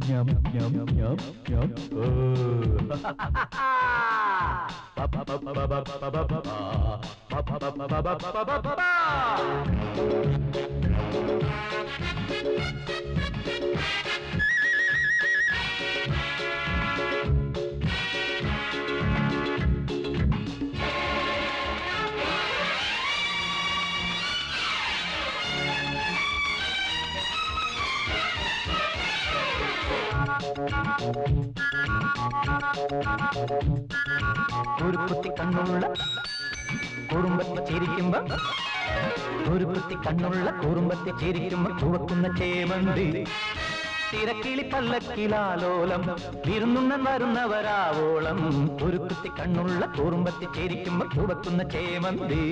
ഞം ഞം ഞം ഞം ഓ. ഒരു കുത്തി കണ്ണുള്ള കുറുമ്പത്തെ ചിരിക്കുമ്പോ ഒരു കുത്തി കണ്ണുള്ള കുറുമ്പത്തെ ചിരിക്കുമ്പോ ചുവക്കുന്ന ചേമന്തി തിരക്കിളി പല്ലക്കിലാലോലം വിരുന്നുണ്ണൻ വരുന്നവരാവോളം ഒരു കുത്തി കണ്ണുള്ള കുറുമ്പത്തെ ചിരിക്കുമ്പോ ചുവക്കുന്ന ചേമന്തി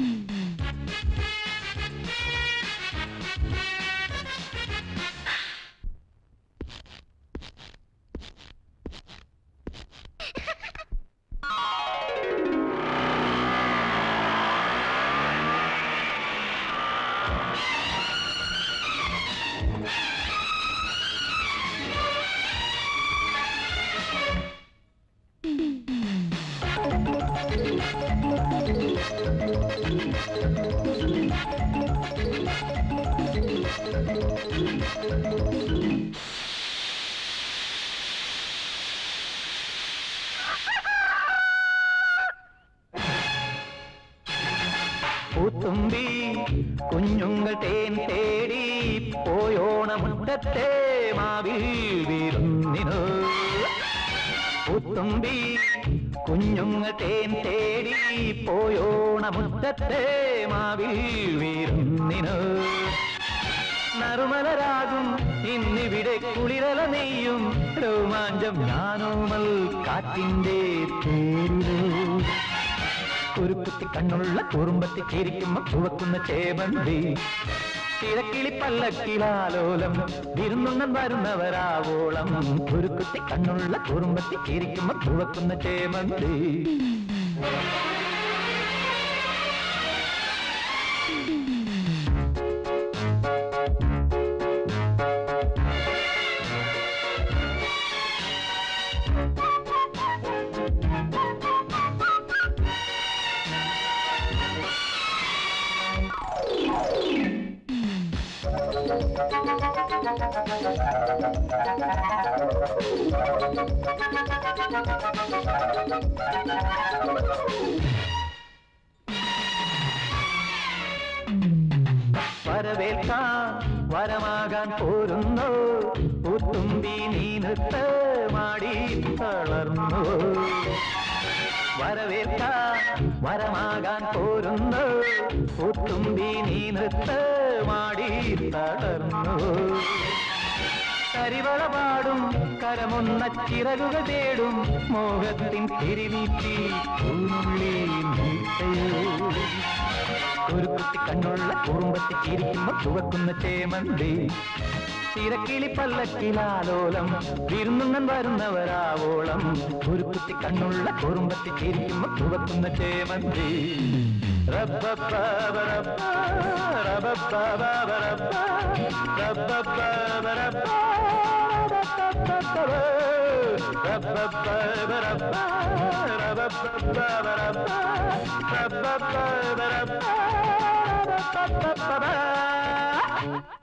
പൂത്തുമ്പി കുഞ്ഞുങ്ങൾ തേൻ തേടി പോയോണമുറ്റത്തെ മാവിൽ വിരുന്നിനു പൂത്തുമ്പി കുഞ്ഞുങ്ങൾ തേൻ തേടി പോയോണമുറ്റത്തെ മാവിൽ വിരുന്നിനു നറുമലരാകും ഇന്നിവിടെ കുളിരല നെയ്യും രോമാഞ്ചം ഞാനോമൽ കാറ്റിന്റെ പേരിലോ ഒരു കുത്തി കണ്ണുള്ള കുറുമ്പത്തി ചിരിക്കുമ്പോ ചുവക്കുന്ന ചേമന്തി തിരക്കിളി പല്ലക്കിലാലോലം വിരുന്നുണ്ണൻ വരുന്നവരാവോളം ഒരു കുത്തി കണ്ണുള്ള കുറുമ്പത്തി ചിരിക്കുമ്പോ ചുവക്കുന്ന ചേമന്തി വരവേൽക്കാൻ വരമാകാൻ പോരുന്നു പൂത്തുമ്പി നീനത്ത് മാടി തളർന്നു വരവേൽക്കാൻ വരമാകാൻ പോരുന്നു പൂത്തുമ്പി നീനത്ത് മാടി തളർന്നു കരിവള പാടും കരമൊന്ന ചിറകുകൾ തേടും മോഹത്തിൻ തിരിനീറ്റി പൂനുള്ളി നീട്ടയോ ഒരു കുത്തി കണ്ണുള്ള കുറുമ്പത്തി ചിരിക്കുമ്പോ ചുവക്കുന്ന ചേമന്തി തിരക്കിളി പല്ലക്കിലാലോലം വിരുന്നുണ്ണൻ വരുന്നവരാവോളം ഒരു കുത്തി കണ്ണുള്ള കുറുമ്പത്തി ചിരിക്കുമ്പോ ചുവക്കുന്ന ചേമന്തി റബ്ബബ്ബ ബറബ്ബ, റബ്ബബ്ബ ബറബ്ബ, റബ്ബബ്ബ ബറബ്ബ, റബ്ബബ്ബ റബ്ബബ്ബ ബറബ്ബ, റബ്ബബ്ബ ബറബ്ബ, റബ്ബബ്ബ ബറബ്ബ, റബ്ബബ്ബ